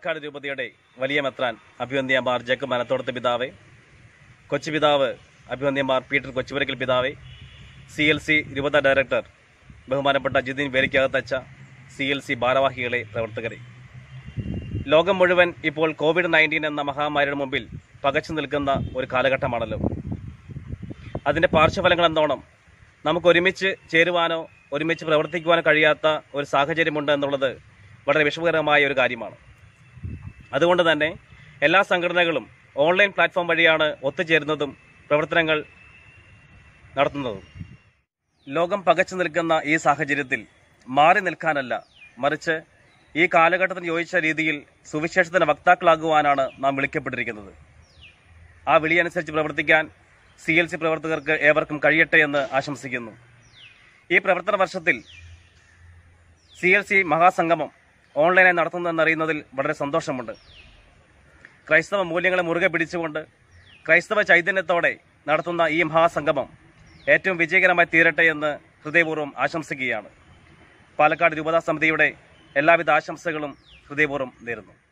പാലക്കാട് രൂപതയുടെ വലിയ മെത്രാൻ അഭിവന്യമാർ ജേക്കബ് മനത്തോടത്ത് പിതാവേ കൊച്ചു പിതാവ് അഭിവന്യമാർ പീറ്റർ കൊച്ചുപുരക്കൽ പിതാവേ സി എൽ സി രൂപത ഡയറക്ടർ ബഹുമാനപ്പെട്ട ജിതിൻ വേലിക്കകത്തച്ച സി എൽ സി ഭാരവാഹികളെ പ്രവർത്തകരെ ലോകം മുഴുവൻ ഇപ്പോൾ കോവിഡ് നയൻറ്റീൻ എന്ന മഹാമാരിയുടെ മുമ്പിൽ പകച്ചു നിൽക്കുന്ന ഒരു കാലഘട്ടമാണല്ലോ അതിൻ്റെ പാർശ്വഫലങ്ങൾ എന്നോണം നമുക്ക് ഒരുമിച്ച് ചേരുവാനോ ഒരുമിച്ച് പ്രവർത്തിക്കുവാനോ കഴിയാത്ത ഒരു സാഹചര്യമുണ്ട് എന്നുള്ളത് വളരെ വിഷമകരമായ ഒരു കാര്യമാണ് അതുകൊണ്ട് തന്നെ എല്ലാ സംഘടനകളും ഓൺലൈൻ പ്ലാറ്റ്ഫോം വഴിയാണ് ഒത്തുചേരുന്നതും പ്രവർത്തനങ്ങൾ നടത്തുന്നതും ലോകം പകച്ചു നിൽക്കുന്ന ഈ സാഹചര്യത്തിൽ മാറി നിൽക്കാനല്ല മറിച്ച് ഈ കാലഘട്ടത്തിന് യോജിച്ച രീതിയിൽ സുവിശേഷത്തിന് വക്താക്കളാകുവാനാണ് നാം വിളിക്കപ്പെട്ടിരിക്കുന്നത് ആ വിളിയനുസരിച്ച് പ്രവർത്തിക്കാൻ സി എൽ സി പ്രവർത്തകർക്ക് ഏവർക്കും കഴിയട്ടെ എന്ന് ആശംസിക്കുന്നു ഈ പ്രവർത്തന വർഷത്തിൽ സി എൽ സി മഹാസംഗമം ഓൺലൈനായി നടത്തുന്നതെന്നറിയുന്നതിൽ വളരെ സന്തോഷമുണ്ട് ക്രൈസ്തവ മൂല്യങ്ങളെ മുറുകെ പിടിച്ചുകൊണ്ട് ക്രൈസ്തവ ചൈതന്യത്തോടെ നടത്തുന്ന ഈ മഹാസംഗമം ഏറ്റവും വിജയകരമായി തീരട്ടെ എന്ന് ഹൃദയപൂർവ്വം ആശംസിക്കുകയാണ് പാലക്കാട് രൂപതാ സമിതിയുടെ എല്ലാവിധ ആശംസകളും ഹൃദയപൂർവ്വം നേരുന്നു